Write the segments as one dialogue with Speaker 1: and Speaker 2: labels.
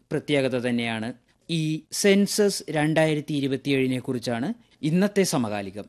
Speaker 1: പ്രത്യേകത തന്നെയാണ് ഈ സെൻസസ് രണ്ടായിരത്തി ഇരുപത്തിയേഴിനെ കുറിച്ചാണ് ഇന്നത്തെ സമകാലികം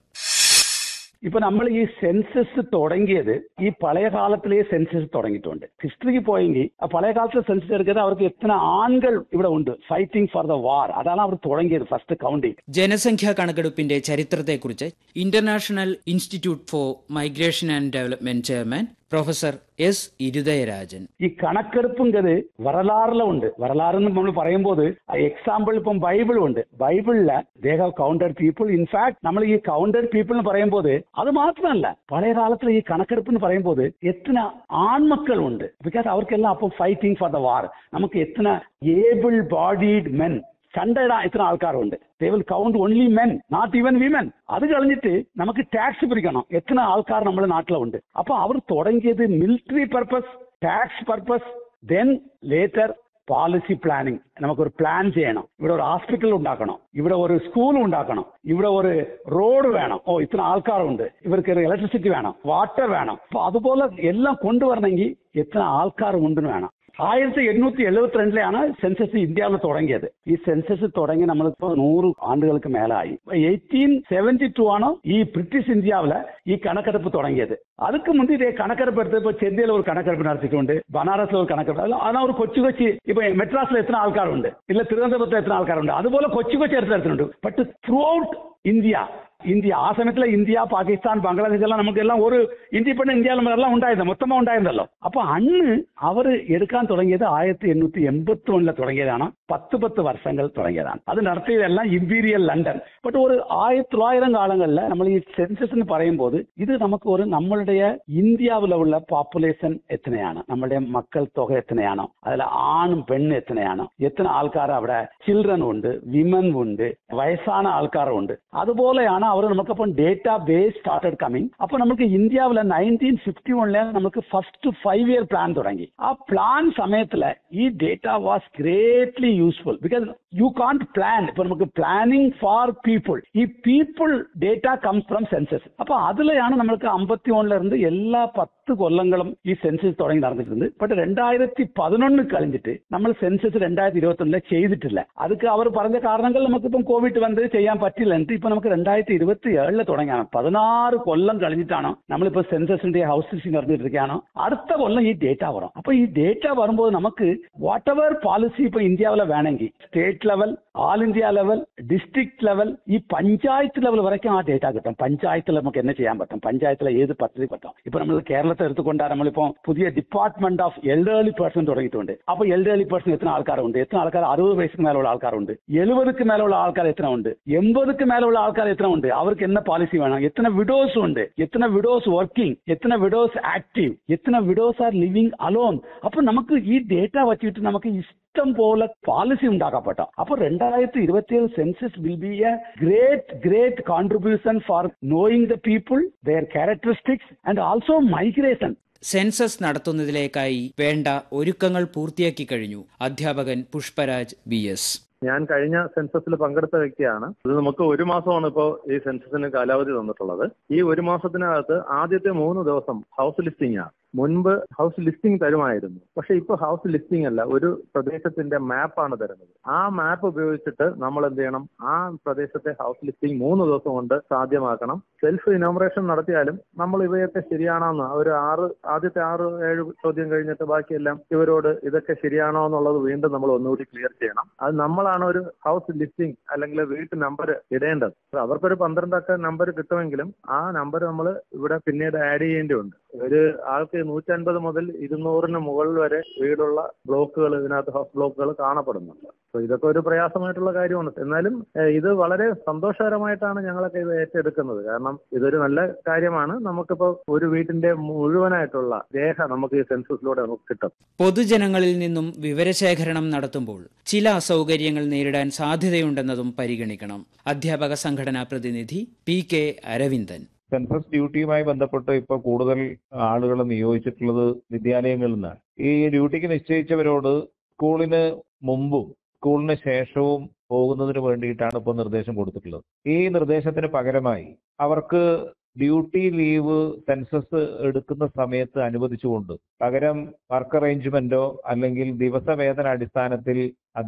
Speaker 2: ഇപ്പൊ നമ്മൾ ഈ സെൻസസ് തുടങ്ങിയത് ഈ പഴയ കാലത്തിലെ സെൻസസ് തുടങ്ങിയിട്ടുണ്ട് ഹിസ്റ്ററിക്ക് പോയെങ്കിൽ ആ പഴയ കാലത്തെ സെൻസസ് എടുക്കുന്നത് അവർക്ക് എത്ര ആൺകൾ ഇവിടെ ഉണ്ട് ഫൈറ്റിംഗ് ഫോർ ദ വാർ അതാണ് അവർ തുടങ്ങിയത് ഫസ്റ്റ് കൗണ്ടിങ്
Speaker 1: ജനസംഖ്യാ കണക്കെടുപ്പിന്റെ ചരിത്രത്തെക്കുറിച്ച് international institute for migration and development chairman professor S Irudayarajan
Speaker 2: ഈ കണക്കെടുപ്പുങ്കത് വരലാറിലും ഉണ്ട് വരലാറെന്ന് നമ്മൾ പറയുമ്പോൾ എക്സാമ്പിൾ ഇപ്പം ബൈബിളും ഉണ്ട് ബൈബിളില് they have counted people in fact നമ്മൾ ഈ കൗണ്ടഡ് പീപ്പിൾ എന്ന് പറയുമ്പോൾ അത് മാത്രമല്ല പഴയ കാലത്തിൽ ഈ കണക്കെടുപ്പ് എന്ന് പറയുമ്പോൾ എത്ര ആൺമക്കളുണ്ട് ബിക്കോസ് അവർക്കെല്ലാം അപ്പം ഫൈറ്റിംഗ് ഫോർ ദ വാർ നമുക്ക് എത്ര ഏബിൾ ബോഡീഡ് മെൻ ചണ്ടയിടാൻ ഇത്ര ആൾക്കാരുണ്ട് they will count only men not even women അത് കളഞ്ഞിട്ട് നമുക്ക് ടാക്സ് പിടിക്കണം എത്ര ആൾക്കാർ നമ്മുടെ നാട്ടിലുണ്ട് അപ്പൊ അവർ തുടങ്ങിയത് military purpose tax purpose then later policy planning നമുക്കൊരു പ്ലാൻ ചെയ്യണം ഇവിടെ ഒരു ഹോസ്പിറ്റൽ ഉണ്ടാക്കണം ഇവിടെ ഒരു സ്കൂൾ ഉണ്ടാക്കണം ഇവിടെ ഒരു റോഡ് വേണം ഓ ഇത്ര ആൾക്കാരുണ്ട് ഇവർക്ക് ഇലക്ട്രിസിറ്റി വേണം വാട്ടർ വേണം അപ്പൊ അതുപോലെ എല്ലാം കൊണ്ടുവരണമെങ്കിൽ എത്ര ആൾക്കാർ ഉണ്ടെന്ന് വേണം ആയിരത്തി എണ്ണൂറ്റി എഴുപത്തിരണ്ടിലാണ് സെൻസസ് ഇന്ത്യയിൽ തുടങ്ങിയത് ഈ സെൻസസ് തുടങ്ങി നമ്മളിപ്പോ നൂറ് ആണ്ടുകൾക്ക് മേലായി എയ്റ്റീൻ സെവന്റി ടു ആണ് ഈ ബ്രിട്ടീഷ് ഇന്ത്യാവില് ഈ കണക്കെടുപ്പ് തുടങ്ങിയത് அதுக்கு முந்தி இதே கணக்கெடுப்பு எடுத்து இப்போ சென்னையில் ஒரு கணக்கெடுப்பு நடத்திட்டு பனாரஸ்ல ஒரு கணக்கெடுப்பு ஆனா ஒரு கொச்சி கொச்சி இப்போ மெட்ராஸ்ல எத்தனை ஆൾക്കാർ ഉണ്ട് இல்ல திருவனന്തപുരത്ത് എത്ര ആൾക്കാരുണ്ട് അതുപോലെ കൊച്ചി കൊച്ചി എടുത്ത് എടുത്തിട്ടുണ്ട് but through out India India ആ സമയത്തിലെ ഇന്ത്യ പാകിസ്ഥാൻ ബംഗ്ലാദേശ് എല്ലാം നമുക്കെല്ലാം ഒരു ഇൻഡിപെൻഡന്റ് ഇന്ത്യയിലും എല്ലാം ഉണ്ടായിരുന്നു മൊത്തമാ ഉണ്ടായിരുന്നല്ലോ അപ്പൊ അന്ന് അവർ എടുക്കാൻ തുടങ്ങിയത് ആയിരത്തി എണ്ണൂറ്റി എൺപത്തി ഒന്നിലെ തുടങ്ങിയതാണ് പത്ത് പത്ത് വർഷങ്ങൾ തുടങ്ങിയതാണ് അത് നടത്തിയതെല്ലാം ഇമ്പീരിയൽ ലണ്ടൻ ബട്ട് ഒരു ആയിരത്തി തൊള്ളായിരം കാലങ്ങളിൽ നമ്മൾ ഈ സെൻസസ് എന്ന് പറയുമ്പോൾ ഇത് നമുക്ക് ഒരു നമ്മളുടെ ഇന്ത്യാവിലുള്ള പോപ്പുലേഷൻ എത്രയാണ് നമ്മളുടെ മക്കൾ തുക എത്രയാണോ അതിൽ ആണും പെണ്ണും എത്രയാണ് എത്ര ആൾക്കാർ അവിടെ ചിൽഡ്രൻ ഉണ്ട് വിമൻ ഉണ്ട് വയസ്സാன ആൾക്കാരും ഉണ്ട് അതുപോലെയാണ് അവർ നമുക്കപ്പം ഡേറ്റാ ബേസ് സ്റ്റാർട്ടഡ് കമ്മിങ് അപ്പൊ നമുക്ക് ഇന്ത്യാവിലെ നയൻറ്റീൻ ഫിഫ്റ്റി വണ്ണിലെ നമുക്ക് ഫസ്റ്റ് ഫൈവ് ഇയർ പ്ലാൻ തുടങ്ങി ആ പ്ലാൻ സമയത്തില് ഈ data was greatly useful because you can't plan ഇപ്പൊ നമുക്ക് പ്ലാനിങ് ഫോർ പീപ്പിൾ ഈ people data comes from census അപ്പൊ അതിലെയാണ് നമ്മൾക്ക് അമ്പത്തി ഒന്നിലിருந்து എല്ലാ പത്ത് കൊല്ലങ്ങളും ഈ സെൻസസ് തുടങ്ങി നടന്നിട്ടുണ്ട് ബട്ട് രണ്ടായിരത്തി പതിനൊന്ന് കഴിഞ്ഞിട്ട് നമ്മൾ സെൻസസ് രണ്ടായിരത്തി ഇരുപത്തി ഒന്നിലെ ചെയ്തിട്ടില്ല അതൊക്കെ അവർ പറഞ്ഞ കാരണങ്ങൾ നമുക്കിപ്പം കോവിഡ് വന്ന് ചെയ്യാൻ പറ്റില്ല എന്നിട്ട് ഇപ്പൊ നമുക്ക് രണ്ടായിരത്തി ഇരുപത്തി ഏഴില് തുടങ്ങിയാണ് പതിനാറ് കൊല്ലം കഴിഞ്ഞിട്ടാണ് നമ്മളിപ്പോ സെൻസസിന്റെ ഹൗസ് ലിസ്റ്റിംഗ് നടന്നിട്ടിരിക്കുകയാണ് അടുത്ത കൊല്ലം ഈ ഡേറ്റ വരും അപ്പൊ ഈ ഡേറ്റ വരുമ്പോൾ നമുക്ക് വാട്ട് എവർ പോളിസി ഇപ്പൊ ഇന്ത്യയിലെ വേണമെങ്കിൽ state level all India level district level ഈ പഞ്ചായത്ത് ലെവൽ വരയ്ക്കും ആ ഡേറ്റ കിട്ടും പഞ്ചായത്തിൽ നമുക്ക് എന്നെ ചെയ്യാൻ പറ്റും പഞ്ചായത്തിലെ ഏത് പദ്ധതി പറ്റും ഇപ്പൊ നമ്മൾ കേരളത്തെ എടുത്തുകൊണ്ടാണ് നമ്മളിപ്പോ പുതിയ ഡിപ്പാർട്ട്മെന്റ് ഓഫ് എൽഡേർലി പേഴ്സൺ തുടങ്ങിയിട്ടുണ്ട് അപ്പൊ എൽഡേർലി പേഴ്സൺ എത്ര ആൾക്കാരുണ്ട് എത്ര ആൾക്കാർ അറുപത് വയസ്സിന് മേലുള്ള ആൾക്കാരുണ്ട് എഴുപതുക്ക് മേലുള്ള ആൾക്കാർ എത്ര ഉണ്ട് എൺപതുക്ക് മേലുള്ള ആൾക്കാർ എത്ര ഉണ്ട് അവർക്ക് എന്ന പോളിസി വേണം എത്ര വിഡോസ് ഉണ്ട് എത്ര വിഡോസ് വർക്കിംഗ് എത്ര വിഡോസ് ആക്റ്റീവ് എത്ര വിഡോസ് ആർ ലിവിംഗ് അലോൺ അപ്പൊ നമുക്ക് ഈ ഡേറ്റ വച്ചിട്ട് നമുക്ക് ഇഷ്ടം പോലെ പോളിസി ഉണ്ടാക്കപ്പെട്ട അപ്പൊ രണ്ടായിരത്തി ഇരുപത്തിയേഴ് census will be a great great contribution for knowing the people their characteristics and also migration
Speaker 1: census നടത്തുന്നതിലേക്കായി വേണ്ട ഒരുക്കങ്ങൾ പൂർത്തിയാക്കി കഴിഞ്ഞു അധ്യാപകൻ പുഷ്പരാജ് ബി എസ്
Speaker 3: ഞാൻ കഴിഞ്ഞ സെൻസസിൽ പങ്കെടുത്ത വ്യക്തിയാണ് ഇത് നമുക്ക് ഒരു മാസമാണ് ഇപ്പോൾ ഈ സെൻസസിന് കാലാവധി തന്നിട്ടുള്ളത് ഈ ഒരു മാസത്തിനകത്ത് ആദ്യത്തെ മൂന്ന് ദിവസം ഹൗസ് ലിസ്റ്റിംഗ് ആണ് മുൻപ് ഹൗസ് ലിസ്റ്റിംഗ് തരുമായിരുന്നു പക്ഷെ ഇപ്പൊ ഹൗസ് ലിസ്റ്റിംഗ് അല്ല ഒരു പ്രദേശത്തിന്റെ മാപ്പാണ് തരുന്നത് ആ മാപ്പ് ഉപയോഗിച്ചിട്ട് നമ്മൾ എന്ത് ചെയ്യണം ആ പ്രദേശത്തെ ഹൗസ് ലിസ്റ്റിംഗ് മൂന്ന് ദിവസം കൊണ്ട് സാധ്യമാക്കണം സെൽഫ് ഇനോമറേഷൻ നടത്തിയാലും നമ്മൾ ഇവയൊക്കെ ശരിയാണോന്ന് ഒരു ആറ് ആദ്യത്തെ ആറ് ഏഴ് ചോദ്യം കഴിഞ്ഞിട്ട് ബാക്കിയെല്ലാം ഇവരോട് ഇതൊക്കെ ശരിയാണോ എന്നുള്ളത് വീണ്ടും നമ്മൾ ഒന്നുകൂടി ക്ലിയർ ചെയ്യണം അത് നമ്മളാണ് ഒരു ഹൗസ് ലിസ്റ്റിംഗ് അല്ലെങ്കിൽ വീട്ട് നമ്പർ ഇടേണ്ടത് അവർക്കൊരു പന്ത്രണ്ടക്ക നമ്പർ കിട്ടുമെങ്കിലും ആ നമ്പർ നമ്മൾ ഇവിടെ പിന്നീട് ആഡ് ചെയ്യേണ്ടതുണ്ട് ഒരു ആൾക്ക് നൂറ്റൻപത് മുതൽ ഇരുന്നൂറിന് മുകളിൽ വരെ വീടുള്ള ബ്ലോക്കുകൾ ഇതിനകത്ത് ഹൗസ് ബ്ലോക്കുകൾ കാണപ്പെടുന്നുണ്ട് അപ്പൊ ഇതൊക്കെ ഒരു പ്രയാസമായിട്ടുള്ള കാര്യമാണ് എന്നാലും ഏഹ്, ഇത് വളരെ സന്തോഷകരമായിട്ടാണ് ഞങ്ങളൊക്കെ ഇത് ഏറ്റെടുക്കുന്നത് കാരണം ഇതൊരു നല്ല കാര്യമാണ് നമുക്കിപ്പോ ഒരു വീട്ടിന്റെ മുഴുവനായിട്ടുള്ള രേഖ നമുക്ക് ഈ സെൻസസിലൂടെ നമുക്ക് കിട്ടും
Speaker 1: പൊതുജനങ്ങളിൽ നിന്നും വിവരശേഖരണം നടത്തുമ്പോൾ ചില അസൗകര്യങ്ങൾ നേരിടാൻ സാധ്യതയുണ്ടെന്നതും പരിഗണിക്കണം അധ്യാപക സംഘടനാ പ്രതിനിധി പി കെ അരവിന്ദൻ
Speaker 4: സെൻസസ് ഡ്യൂട്ടിയുമായി ബന്ധപ്പെട്ട് ഇപ്പൊ കൂടുതൽ ആളുകളെ നിയോഗിച്ചിട്ടുള്ളത് വിദ്യാലയങ്ങളിൽ നിന്നാണ് ഈ ഡ്യൂട്ടിക്ക് നിശ്ചയിച്ചവരോട് സ്കൂളിന് മുമ്പും സ്കൂളിന് ശേഷവും പോകുന്നതിന് വേണ്ടിയിട്ടാണ് ഇപ്പോൾ നിർദ്ദേശം കൊടുത്തിട്ടുള്ളത് ഈ നിർദ്ദേശത്തിന് പകരമായി അവർക്ക് ഡ്യൂട്ടി ലീവ് സെൻസസ് എടുക്കുന്ന സമയത്ത് അനുവദിച്ചുകൊണ്ട് പകരം വർക്ക് അറേഞ്ച്മെന്റോ അല്ലെങ്കിൽ ദിവസവേതന അടിസ്ഥാനത്തിൽ